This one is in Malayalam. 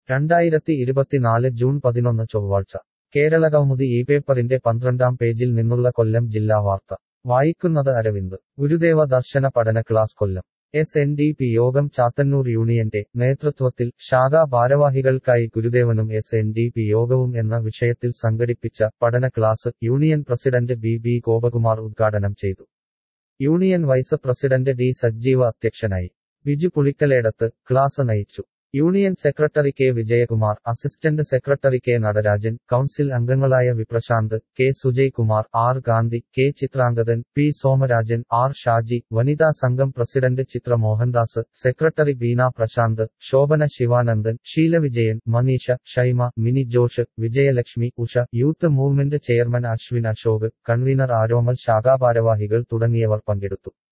രണ്ടായിരത്തി ഇരുപത്തിനാല് ജൂൺ പതിനൊന്ന് ചൊവ്വാഴ്ച കേരളകൗമുദി ഈ പേപ്പറിന്റെ പന്ത്രണ്ടാം പേജിൽ നിന്നുള്ള കൊല്ലം ജില്ലാ വാർത്ത വായിക്കുന്നത് അരവിന്ദ് ഗുരുദേവ ദർശന പഠന class Kollam S N D P യോഗം ചാത്തന്നൂർ യൂണിയന്റെ നേതൃത്വത്തിൽ ശാഖാ ഭാരവാഹികൾക്കായി ഗുരുദേവനും എസ് എൻ ഡി പി യോഗവും എന്ന വിഷയത്തിൽ സംഘടിപ്പിച്ച പഠന class union president B B Gopakumar ഉദ്ഘാടനം ചെയ്തു union vice president D Sajjeev അധ്യക്ഷനായി ബിജു പുളിക്കലേടത്ത് ക്ലാസ് നയിച്ചു union secretary K Vijayakumar assistant secretary K Natarajan council അംഗങ്ങളായ Viprashanth K Sujay Kumar R Gandhi K Chitrangathan P Somarajan R Shaji വനിതാ സംഘം പ്രസിഡന്റ് ചിത്ര മോഹൻദാസ് സെക്രട്ടറി ബീന പ്രശാന്ത് ശോഭന ശിവാനന്ദൻ ഷീലവിജയൻ Manisha Shaima Mini Josh Vijayalakshmi Usha youth movement chairman Ashwin Ashok convener Aromal ശാഖാഭാരവാഹികൾ തുടങ്ങിയവർ പങ്കെടുത്തു